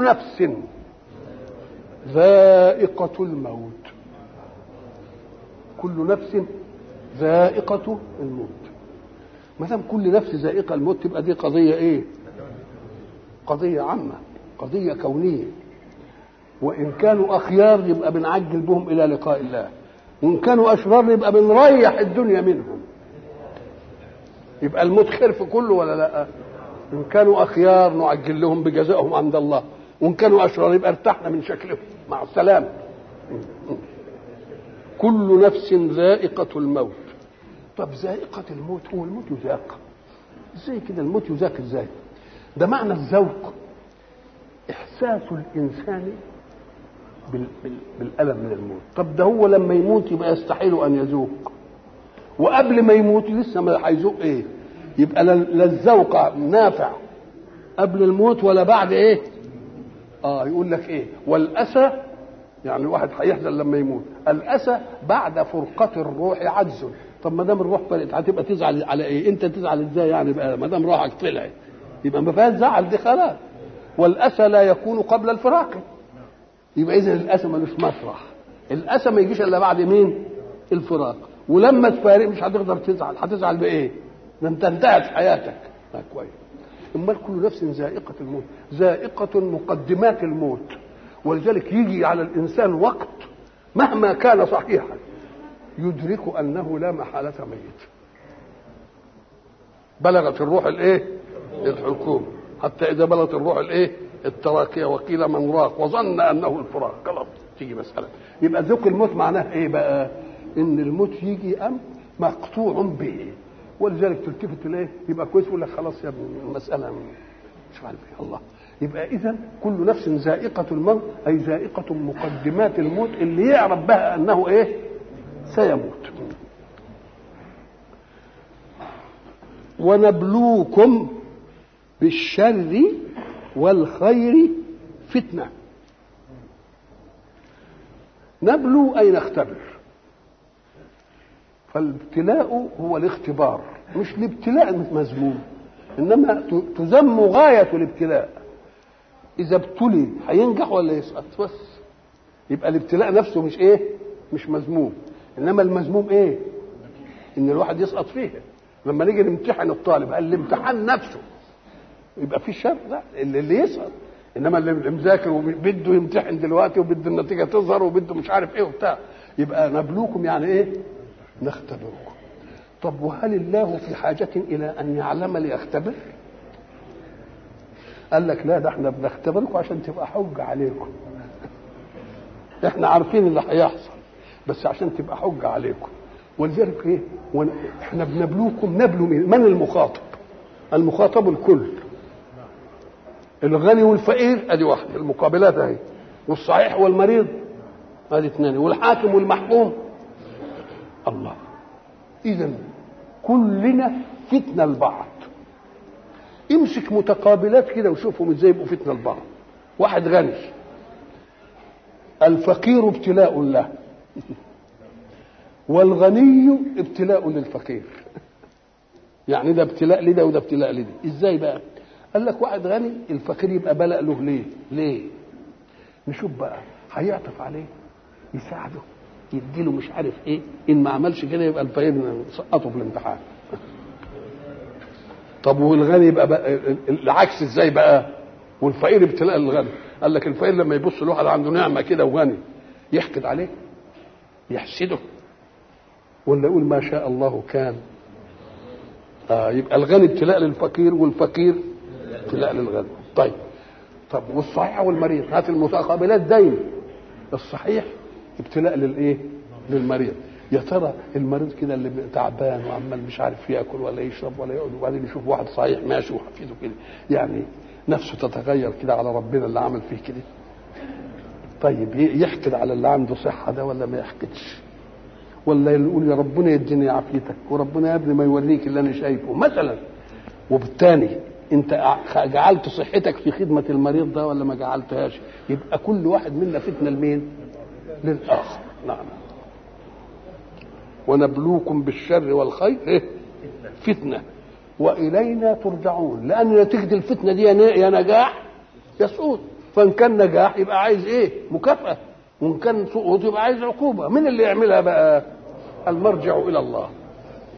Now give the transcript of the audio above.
نفس ذائقة الموت كل نفس ذائقة الموت ما دام كل نفس ذائقة الموت تبقى دي قضية ايه؟ قضية عامة قضية كونية وإن كانوا أخيار يبقى بنعجل بهم إلى لقاء الله وإن كانوا أشرار يبقى بنريح الدنيا منهم يبقى الموت خير في كله ولا لا إن كانوا أخيار نعجل لهم بجزائهم عند الله وإن كانوا أشرار يبقى ارتحنا من شكلهم مع السلامة كل نفس ذائقة الموت طب ذائقة الموت هو الموت يذاق ازاي كده الموت يذاق ازاي ده معنى الذوق احساس الانسان بال... بال... بالالم من الموت طب ده هو لما يموت يبقى يستحيل ان يذوق وقبل ما يموت لسه ما هيذوق ايه يبقى لا لا الذوق نافع قبل الموت ولا بعد ايه اه يقول لك ايه والاسى يعني الواحد هيحزن لما يموت الاسى بعد فرقه الروح عجز طب ما دام الروح فرقت هتبقى تزعل على ايه انت تزعل ازاي يعني بقى ما دام روحك طلعت يبقى ما فيهاش زعل دي خلاص والاسى لا يكون قبل الفراق يبقى اذا الاسى ملوش مسرح الاسى ما يجيش الا بعد مين الفراق ولما تفارق مش هتقدر تزعل هتزعل بايه ده انت انتهت حياتك آه كويس امال كل نفس ذائقه الموت ذائقه مقدمات الموت ولذلك يجي على الانسان وقت مهما كان صحيحا يدرك انه لا محاله ميت بلغت الروح الايه الحكوم حتى اذا بلغت الروح الايه التراكيه وقيل من راق وظن انه الفراق خلاص تيجي مساله يبقى ذوق الموت معناه ايه بقى ان الموت يجي ام مقطوع به ولذلك تلتفت اليه يبقى كويس يقول لك خلاص يا ابني المساله مش عارف ايه الله يبقى اذا كل نفس ذائقه الموت اي ذائقه مقدمات الموت اللي يعرف بها انه ايه سيموت ونبلوكم بالشر والخير فتنه نبلو اي نختبر فالابتلاء هو الاختبار مش الابتلاء مذموم انما تذم غايه الابتلاء اذا ابتلي هينجح ولا يسقط بس يبقى الابتلاء نفسه مش ايه مش مذموم انما المذموم ايه ان الواحد يسقط فيه لما نيجي نمتحن الطالب قال الامتحان نفسه يبقى في شر لا اللي, اللي يسقط انما اللي مذاكر وبده يمتحن دلوقتي وبده النتيجه تظهر وبده مش عارف ايه وبتاع يبقى نبلوكم يعني ايه نختبركم طب وهل الله في حاجة إلى أن يعلم ليختبر؟ قال لك لا ده احنا بنختبركم عشان تبقى حجة عليكم. احنا عارفين اللي هيحصل بس عشان تبقى حجة عليكم. ولذلك ايه؟ احنا بنبلوكم نبلو مين؟ من المخاطب؟ المخاطب الكل. الغني والفقير ادي واحدة المقابلات اهي. والصحيح والمريض ادي اثنين والحاكم والمحكوم الله اذا كلنا فتنه لبعض امسك متقابلات كده وشوفهم ازاي يبقوا فتنه لبعض واحد غني الفقير ابتلاء له والغني ابتلاء للفقير يعني ده ابتلاء لده وده ابتلاء لده ازاي بقى قال لك واحد غني الفقير يبقى بلاء له ليه ليه نشوف بقى هيعطف عليه يساعده يديله مش عارف ايه ان ما عملش كده يبقى الفقير سقطه في الامتحان طب والغني يبقى بقى العكس ازاي بقى والفقير ابتلاء الغني قال لك الفقير لما يبص لواحد عنده نعمه كده وغني يحقد عليه يحسده ولا يقول ما شاء الله كان آه يبقى الغني ابتلاء للفقير والفقير ابتلاء للغني طيب طب والصحيح والمريض هات المتقابلات دايما الصحيح ابتلاء للايه للمريض يا ترى المريض كده اللي تعبان وعمال مش عارف ياكل ولا يشرب ولا يقعد وبعدين يشوف واحد صحيح ماشي وحفيده كده يعني نفسه تتغير كده على ربنا اللي عمل فيه كده طيب يحقد على اللي عنده صحه ده ولا ما يحقدش ولا يقول يا ربنا يديني عافيتك وربنا يا ابني ما يوريك اللي انا شايفه مثلا وبالتالي انت جعلت صحتك في خدمه المريض ده ولا ما جعلتهاش يبقى كل واحد منا فتنه لمين للاخر نعم ونبلوكم بالشر والخير إيه؟ فتنه والينا ترجعون لان نتيجه الفتنه دي يا نجاح يا سقوط فان كان نجاح يبقى عايز ايه مكافاه وان كان سقوط يبقى عايز عقوبه مين اللي يعملها بقى المرجع الى الله